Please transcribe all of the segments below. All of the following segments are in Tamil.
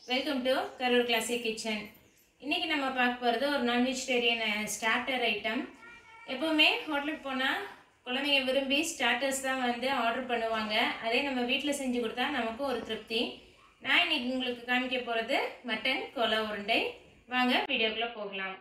welcome to Karur classic kitchen இன்றைக்கி நம்ம பார்க்க போகிறது ஒரு நான் வெஜிடேரியன் ஸ்டார்டர் ஐட்டம் எப்போவுமே ஹோட்டலுக்கு போனால் குழந்தைங்க விரும்பி ஸ்டார்டர்ஸ் தான் வந்து ஆர்டர் பண்ணுவாங்க அதே நம்ம வீட்டில் செஞ்சு கொடுத்தா நமக்கும் ஒரு திருப்தி நான் இன்னைக்கு உங்களுக்கு காமிக்க போகிறது மட்டன் கோலா உருண்டை வாங்க வீடியோக்குள்ளே போகலாம்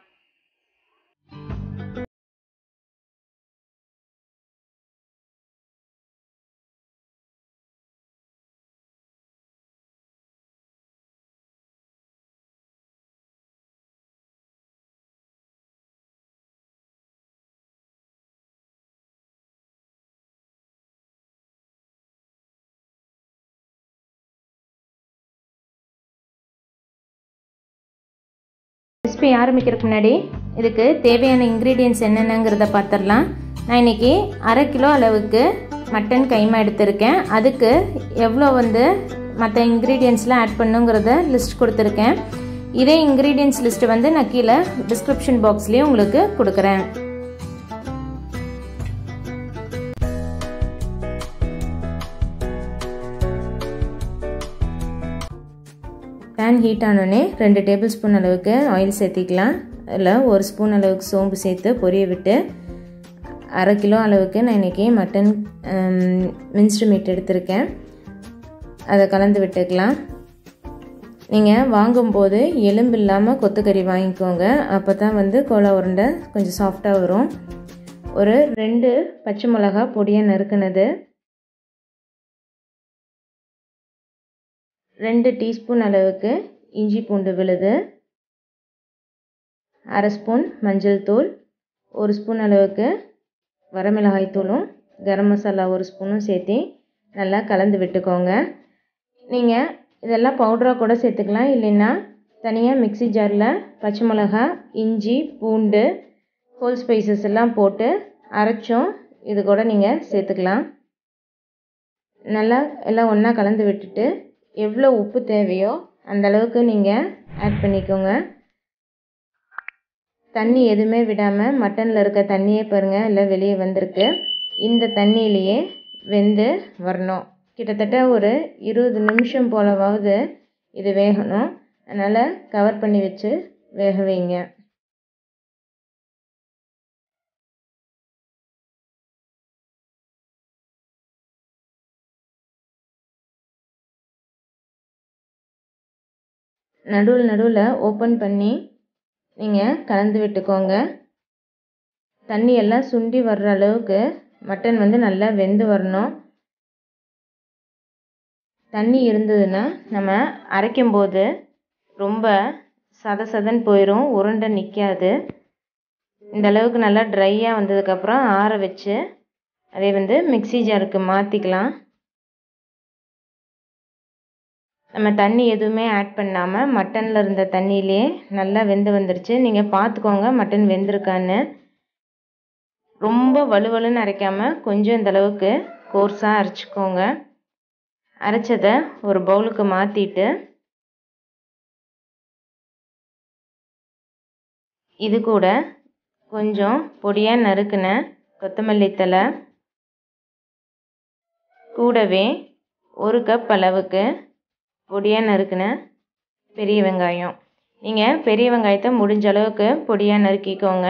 ரெசிபி ஆரம்பிக்கிறதுக்கு முன்னாடி இதுக்கு தேவையான இன்க்ரீடியன்ஸ் என்னென்னங்கிறத பார்த்துடலாம் நான் இன்றைக்கி அரை கிலோ அளவுக்கு மட்டன் கைமா எடுத்திருக்கேன் அதுக்கு எவ்வளோ வந்து மற்ற இன்க்ரீடியன்ஸ்லாம் ஆட் பண்ணுங்கிறத லிஸ்ட் கொடுத்துருக்கேன் இதே இன்க்ரீடியன்ஸ் லிஸ்ட்டு வந்து நான் கீழே டிஸ்கிரிப்ஷன் பாக்ஸ்லேயும் உங்களுக்கு கொடுக்குறேன் பேன் ஹீட் ஆனோடனே ரெண்டு டேபிள் ஸ்பூன் அளவுக்கு ஆயில் சேர்த்திக்கலாம் அதில் ஒரு ஸ்பூன் அளவுக்கு சோம்பு சேர்த்து பொரிய விட்டு அரை கிலோ அளவுக்கு நான் இன்றைக்கி மட்டன் மின்ஸ்டு மீட் எடுத்திருக்கேன் அதை கலந்து விட்டுக்கலாம் நீங்கள் வாங்கும்போது எலும்பு இல்லாமல் கொத்துக்கறி வாங்கிக்கோங்க அப்போ தான் வந்து கோலா உருண்டை கொஞ்சம் சாஃப்டாக வரும் ஒரு ரெண்டு பச்சை மிளகா பொடியாக நறுக்குனது ரெண்டு டீஸ்பூன் அளவுக்கு இஞ்சி பூண்டு விழுது அரை ஸ்பூன் மஞ்சள் தூள் ஒரு ஸ்பூன் அளவுக்கு வரமிளகாய் தூளும் கரம் மசாலா ஒரு ஸ்பூனும் சேர்த்து நல்லா கலந்து விட்டுக்கோங்க நீங்கள் இதெல்லாம் பவுடராக கூட சேர்த்துக்கலாம் இல்லைன்னா தனியாக மிக்சி ஜாரில் பச்சை மிளகா இஞ்சி பூண்டு ஹோல் ஸ்பைசஸ் எல்லாம் போட்டு அரைச்சும் இது கூட நீங்கள் சேர்த்துக்கலாம் நல்லா எல்லாம் ஒன்றா கலந்து விட்டுட்டு எவ்வளோ உப்பு தேவையோ அந்த அளவுக்கு நீங்கள் ஆட் பண்ணிக்கோங்க தண்ணி எதுவுமே விடாமல் மட்டனில் இருக்க தண்ணியே பாருங்கள் எல்லாம் வெளியே வந்திருக்கு இந்த தண்ணியிலையே வெந்து வரணும் கிட்டத்தட்ட ஒரு இருபது நிமிஷம் போலவாவது இது வேகணும் அதனால் கவர் பண்ணி வச்சு வேக வைங்க நடுவில் நடுவில் ஓப்பன் பண்ணி நீங்கள் கலந்து விட்டுக்கோங்க தண்ணி எல்லாம் சுண்டி வர்ற அளவுக்கு மட்டன் வந்து நல்லா வெந்து வரணும் தண்ணி இருந்ததுன்னா நம்ம அரைக்கும்போது ரொம்ப சத சதன்னு போயிடும் உருண்டை நிற்காது இந்த அளவுக்கு நல்லா ட்ரையாக வந்ததுக்கப்புறம் ஆற வச்சு அதை வந்து மிக்சி ஜாருக்கு மாற்றிக்கலாம் நம்ம தண்ணி எதுவுமே ஆட் பண்ணாமல் மட்டனில் இருந்த தண்ணியிலே நல்லா வெந்து வந்துருச்சு நீங்கள் பார்த்துக்கோங்க மட்டன் வெந்திருக்கான்னு ரொம்ப வலுவலுன்னு அரைக்காமல் கொஞ்சம் இந்த அளவுக்கு கோர்ஸாக அரைச்சிக்கோங்க அரைச்சதை ஒரு பவுலுக்கு மாற்றிட்டு இது கூட கொஞ்சம் பொடியாக நறுக்கின கொத்தமல்லி தலை கூடவே ஒரு கப் அளவுக்கு பொடியாக நறுக்கின பெரிய வெங்காயம் நீங்கள் பெரிய வெங்காயத்தை முடிஞ்ச அளவுக்கு பொடியாக நறுக்கிக்கோங்க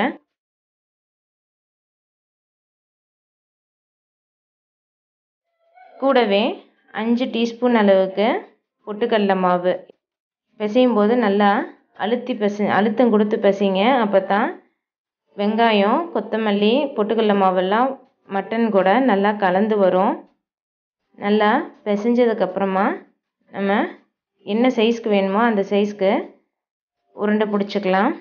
கூடவே அஞ்சு டீஸ்பூன் அளவுக்கு பொட்டுக்கடல மாவு பிசையும் போது நல்லா அழுத்தி பிசை அழுத்தம் கொடுத்து பிசைங்க அப்போ தான் வெங்காயம் கொத்தமல்லி பொட்டுக்கடல மாவெல்லாம் மட்டன் கூட நல்லா கலந்து வரும் நல்லா பிசைஞ்சதுக்கப்புறமா நம்ம என்ன சைஸ்க்கு வேணுமோ அந்த சைஸ்க்கு உருண்டை பிடிச்சிக்கலாம்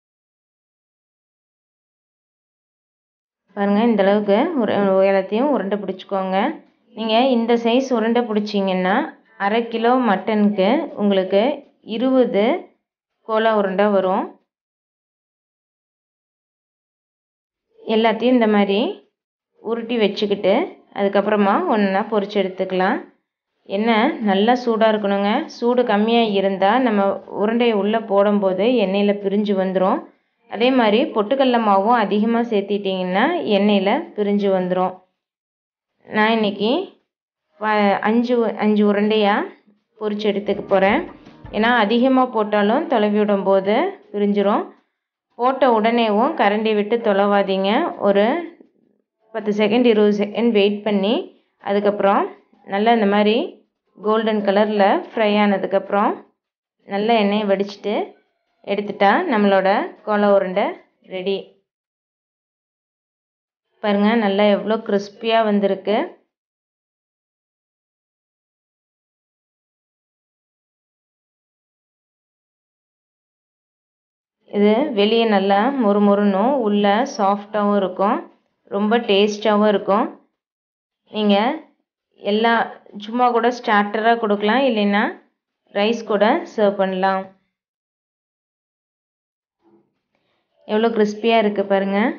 பாருங்கள் இந்தளவுக்கு ஒரு எல்லாத்தையும் உருண்டை பிடிச்சிக்கோங்க நீங்கள் இந்த சைஸ் உருண்டை பிடிச்சிங்கன்னா அரை கிலோ மட்டனுக்கு உங்களுக்கு இருபது கோலா உருண்டை வரும் எல்லாத்தையும் இந்த மாதிரி உருட்டி வச்சுக்கிட்டு அதுக்கப்புறமா ஒன்றா பொரிச்சு எடுத்துக்கலாம் எண்ணெய் நல்லா சூடாக இருக்கணுங்க சூடு கம்மியாக இருந்தால் நம்ம உருண்டையை உள்ளே போடும்போது எண்ணெயில் பிரிஞ்சு வந்துடும் அதே மாதிரி பொட்டுக்கடல மாவும் அதிகமாக சேர்த்திட்டிங்கன்னா எண்ணெயில் பிரிஞ்சு வந்துடும் நான் இன்றைக்கி அஞ்சு அஞ்சு உருண்டையாக பொரிச்சு எடுத்துக்க போகிறேன் ஏன்னா அதிகமாக போட்டாலும் தொலைவி விடும்போது பிரிஞ்சிரும் போட்ட உடனேவும் கரண்டி விட்டு தொலைவாதீங்க ஒரு பத்து செகண்ட் இருபது செகண்ட் வெயிட் பண்ணி அதுக்கப்புறம் நல்லா இந்த மாதிரி கோல்டன் கலரில் ஃப்ரை ஆனதுக்கப்புறம் நல்லா எண்ணெயை வடிச்சிட்டு எடுத்துட்டா நம்மளோட கோலா உருண்டை ரெடி பாருங்கள் நல்லா எவ்வளோ கிறிஸ்பியாக வந்திருக்கு இது வெளியே நல்லா மொறுமொறுன்னும் உள்ளே சாஃப்டாகவும் இருக்கும் ரொம்ப டேஸ்ட்டாகவும் இருக்கும் நீங்கள் எல்லா சும்மா கூட ஸ்டார்டராக கொடுக்கலாம் இல்லைன்னா ரைஸ் கூட சர்வ் பண்ணலாம் எவ்வளோ கிறிஸ்பியாக இருக்குது பாருங்கள்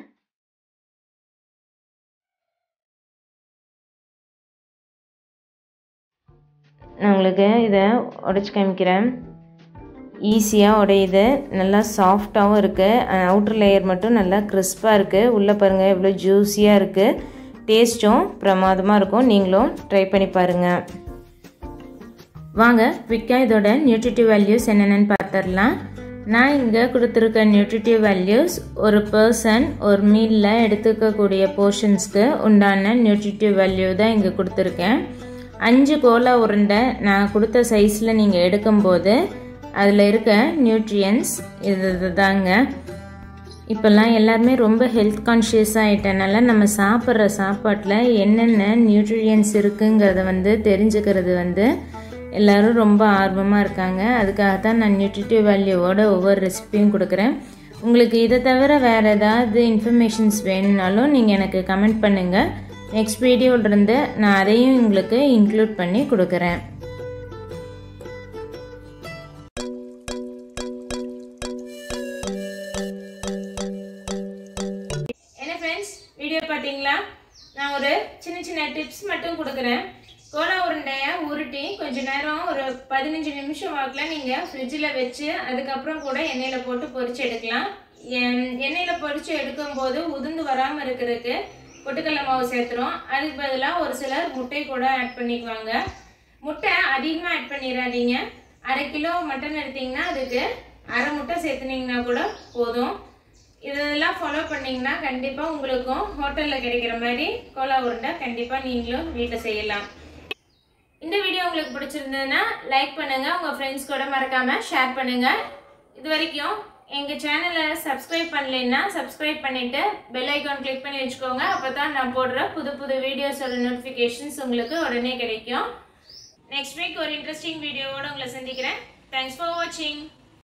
நான் உங்களுக்கு இதை உடச்சி காமிக்கிறேன் ஈஸியாக உடையுது நல்லா சாஃப்டாகவும் இருக்குது அவுட்ரு லேயர் மட்டும் நல்லா கிறிஸ்பாக இருக்குது உள்ளே பாருங்கள் எவ்வளோ ஜூஸியாக இருக்குது டேஸ்ட்டும் பிரமாதமாக இருக்கும் நீங்களும் ட்ரை பண்ணி பாருங்கள் வாங்க குவிக்காக இதோட நியூட்ரிட்டிவ் வேல்யூஸ் என்னென்னு பார்த்துடலாம் நான் இங்கே கொடுத்துருக்க நியூட்ரிட்டிவ் வேல்யூஸ் ஒரு பர்சன் ஒரு மீலில் எடுத்துக்கக்கூடிய போர்ஷன்ஸ்க்கு உண்டான நியூட்ரிட்டிவ் வேல்யூ தான் இங்கே கொடுத்துருக்கேன் அஞ்சு கோலா உருண்டை நான் கொடுத்த சைஸில் நீங்கள் எடுக்கும்போது அதில் இருக்க நியூட்ரியன்ஸ் இது தாங்க இப்போல்லாம் எல்லாருமே ரொம்ப ஹெல்த் கான்ஷியஸாக ஆகிட்டனால நம்ம சாப்பிட்ற சாப்பாட்டில் என்னென்ன நியூட்ரியன்ஸ் இருக்குங்கிறத வந்து தெரிஞ்சுக்கிறது வந்து எல்லோரும் ரொம்ப ஆர்வமாக இருக்காங்க அதுக்காக தான் நான் நியூட்ரிட்டிவ் வேல்யூவோட ஒவ்வொரு ரெசிபியும் கொடுக்குறேன் உங்களுக்கு இதை தவிர வேறு ஏதாவது இன்ஃபர்மேஷன்ஸ் வேணும்னாலும் நீங்கள் எனக்கு கமெண்ட் பண்ணுங்கள் நெக்ஸ்ட் வீடியோவிலிருந்து நான் அதையும் உங்களுக்கு இன்க்ளூட் பண்ணி கொடுக்குறேன் என்ன ஃப்ரெண்ட்ஸ் வீடியோ பார்த்தீங்களா நான் ஒரு சின்ன சின்ன டிப்ஸ் மட்டும் கொடுக்குறேன் கோலா உருண்டையை உருட்டி கொஞ்ச நேரம் ஒரு பதினஞ்சு நிமிஷம் வாக்கில் நீங்கள் ஃப்ரிட்ஜில் வச்சு அதுக்கப்புறம் கூட எண்ணெயில் போட்டு பொரிச்சு எடுக்கலாம் எண்ணெயில் பொரிச்சு எடுக்கும்போது உதிர்ந்து வராமல் இருக்கிறதுக்கு பொட்டுக்கடலை மாவு சேர்த்துறோம் அதுக்கு பதிலாக ஒரு சிலர் முட்டை கூட ஆட் பண்ணிக்குவாங்க முட்டை அதிகமாக ஆட் பண்ணிடாதீங்க அரை கிலோ மட்டன் எடுத்திங்கன்னா அதுக்கு அரை முட்டை சேர்த்துனீங்கன்னா கூட போதும் இதெல்லாம் ஃபாலோ பண்ணிங்கன்னா கண்டிப்பாக உங்களுக்கும் ஹோட்டலில் கிடைக்கிற மாதிரி கோலா உருண்டை கண்டிப்பாக நீங்களும் வீட்டில் செய்யலாம் இந்த வீடியோ உங்களுக்கு பிடிச்சிருந்ததுன்னா லைக் பண்ணுங்கள் உங்கள் ஃப்ரெண்ட்ஸ் கூட மறக்காமல் ஷேர் பண்ணுங்கள் இது வரைக்கும் எங்கள் சேனலை சப்ஸ்கிரைப் பண்ணலைன்னா சப்ஸ்கிரைப் பண்ணிவிட்டு பெல் ஐக்கான் கிளிக் பண்ணி வச்சுக்கோங்க அப்போ தான் நான் போடுற புது புது வீடியோஸோட நோட்டிஃபிகேஷன்ஸ் உங்களுக்கு உடனே கிடைக்கும் நெக்ஸ்ட் வீக் ஒரு இன்ட்ரெஸ்டிங் வீடியோவோடு உங்களை சந்திக்கிறேன் தேங்க்ஸ் ஃபார் வாட்சிங்